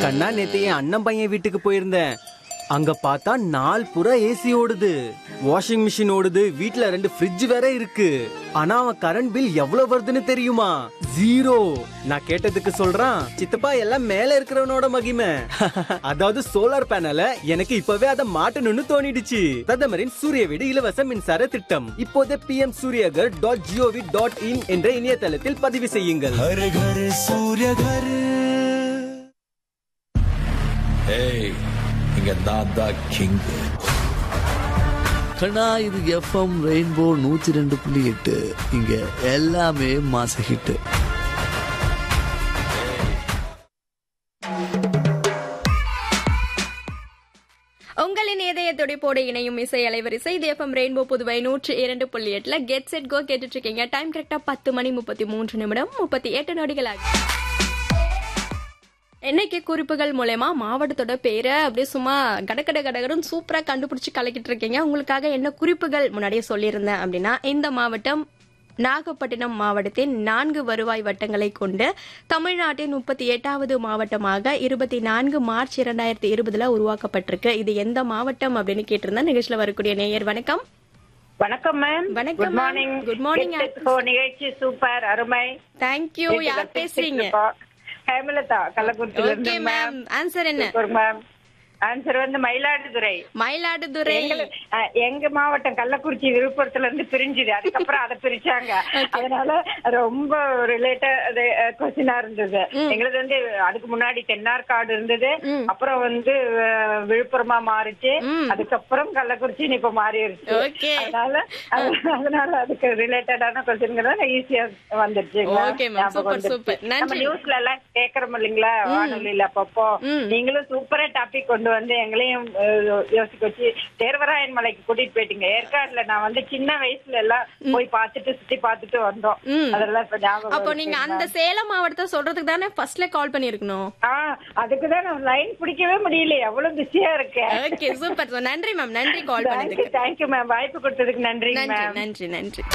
கண்ணா நேத்து என் அண்ணன் பையன் வீட்டுக்கு போயிருந்தேன் அங்க பார்த்தா நாள் புறா ஏசி ஓடுது வாஷிங் மிஷின் ஓடுது வீட்ல ரெண்டு ஃப்ரிட்ஜ் வேற இருக்கு ஆனா அவன் கரண்ட் பில் எவ்வளவு வருதுன்னு தெரியுமா ஜீரோ நான் கேட்டதுக்கு சொல்றான் சித்தப்பா எல்லாம் மேல இருக்கிறவனோட மகிமை அதாவது சோலார் பேனல எனக்கு இப்பவே அதை மாட்டணும்னு தோணிடுச்சு பிரதமரின் சூரிய வீடு இலவச மின்சார திட்டம் இப்போதே P M Suryaghar dot G O V dot in என்ற இணையதளத்தில் பதிவு செய்யுங்கள் हर घर सूर्य घर ஏய் இங்க நான் தான் கிங் கண்ணா இது எஃப்எம் ரெயின்போ நூத்தி ரெண்டு புள்ளி எட்டு இங்க எல்லாமே மாச ஹிட்டு உங்களின் இதய துடிப்போடு இணையும் இசை அலைவரிசை இது எஃப்எம் ரெயின்போ புதுவை நூற்றி இரண்டு புள்ளி எட்டுல கெட் செட் கோ கேட்டுட்டு இருக்கீங்க டைம் கரெக்டா பத்து மணி முப்பத்தி மூன்று நிமிடம் முப்பத்தி எட்டு நொடிகள் ஆகுது இன்னைக்கு குறிப்புகள் மூலயமா மாவட்டத்தோட பேரை அப்படியே சும்மா கடகட கடகடன் சூப்பரா கண்டுபிடிச்சு கலக்கிட்டு இருக்கீங்க உங்களுக்காக என்ன குறிப்புகள் முன்னாடியே சொல்லியிருந்தேன் அப்படின்னா இந்த மாவட்டம் நாகப்பட்டினம் மாவட்டத்தின் நான்கு வருவாய் வட்டங்களை கொண்டு தமிழ்நாட்டின் முப்பத்தி எட்டாவது மாவட்டமாக இருபத்தி நான்கு மார்ச் இரண்டாயிரத்தி இருபதுல உருவாக்கப்பட்டிருக்கு இது எந்த மாவட்டம் அப்படின்னு கேட்டிருந்தா நிகழ்ச்சியில வரக்கூடிய நேயர் வணக்கம் வணக்கம் மேம் வணக்கம் good ma'am. Morning Good morning, நிகழ்ச்சி சூப்பர் அருமை தேங்க்யூ யார் பேசுறீங்க ஹேமலதா கள்ளக்குறிச்சில ஓகே இருந்து மேம் ஆன்சர் என்ன சூப்பர் மேம் ஆன்சர் வந்து மயிலாடுதுறை மயிலாடுதுறை எங்களு- அஹ், எங்க மாவட்டம் கள்ளக்குறிச்சி விழுப்புரத்துல இருந்து பிரிஞ்சுது அதுக்கப்புறம் அதை பிரிச்சாங்க அதனால ரொம்ப ரிலேட்டட் கொஸ்டினா இருந்தது எங்களுக்கு வந்து அதுக்கு முன்னாடி தென்னார்காடு இருந்தது அப்புறம் வந்து அஹ், விழுப்புரமா மாறிச்சு அதுக்கப்புறம் கள்ளக்குறிச்சின்னு இப்ப மாறிடுச்சு Okay. அதனால அது- அதனால அதுக்கு ரிலேட்டடான கொஸ்டின்கள் ஈஸியா வந்துருச்சு Okay, ma'am. Super, super. நம்ம நன்றி. நியூஸ்ல எல்லாம் கேக்குறோம் இல்லைங்களா வானொலியில அப்பப்போ நீங்களும் சூப்பரா டாபிக் கொண்டு வந்து எங்களையும் அஹ், யோசிக்க வச்சு தேர்வராயன் மலைக்கு கூட்டிட்டு போயிட்டீங்க ஏற்காடுல நான் வந்து சின்ன வயசுல எல்லாம் போய் பார்த்துட்டு சுத்தி பார்த்துட்டு வந்தோம் அதெல்லாம் இப்ப ஞாபகம் அப்போ இருக்கு. நீங்க அந்த சேலம் மாவட்டத்தை சொல்றதுக்கு தானே ஃபர்ஸ்ட்ல கால் பண்ணிருக்கணும் ஆ அதுக்குதான் நான் லைன் பிடிக்கவே முடியல எவ்வளவு பிஸியா இருக்கேன் ஓகே சூப்பர் நன்றி மேம் நன்றி கால் தேங்க்யூ பண்ணதுக்கு தேங்க்யூ மேம் வாய்ப்பு கொடுத்ததுக்கு நன்றி நன்றி மேம் நன்றி நன்றி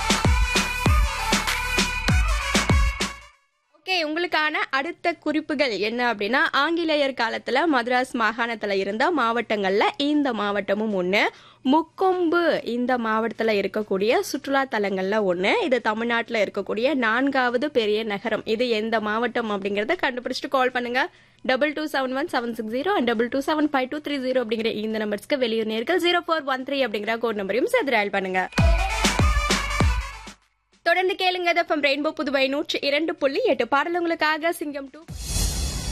ஓகே உங்களுக்கான அடுத்த குறிப்புகள் என்ன அப்படின்னா ஆங்கிலேயர் காலத்துல மദ്രാஸ் மாகாணத்துல இருந்த மாவட்டங்கள்ல இந்த மாவட்டமும் ஒண்ணு முக்கொம்பு இந்த மாவட்டத்துல இருக்கக்கூடிய சுற்றுலா தலங்கள்ல ஒண்ணு இது தமிழ்நாட்டுல இருக்கக்கூடிய நான்காவது பெரிய நகரம் இது எந்த மாவட்டம் அப்படிங்கறத கண்டுபிடிச்சிட்டு கால் பண்ணுங்க double two seven one seven six zero and double two seven five two three zero அப்படிங்கிற இந்த நம்பர்ஸ்க்கு வெளியூர் நேர்கள் ஜீரோ ஃபோர் ஒன் த்ரீ அப்படிங்கிற கோட் நம்பரையும் சேர்த்து டயல் பண்ணுங்க தொடர்ந்து கேளுங்க ரெயின்போ புதுவை நூற்றி இரண்டு புள்ளி எட்டு பாடல் உங்களுக்காக சிங்கம் டூ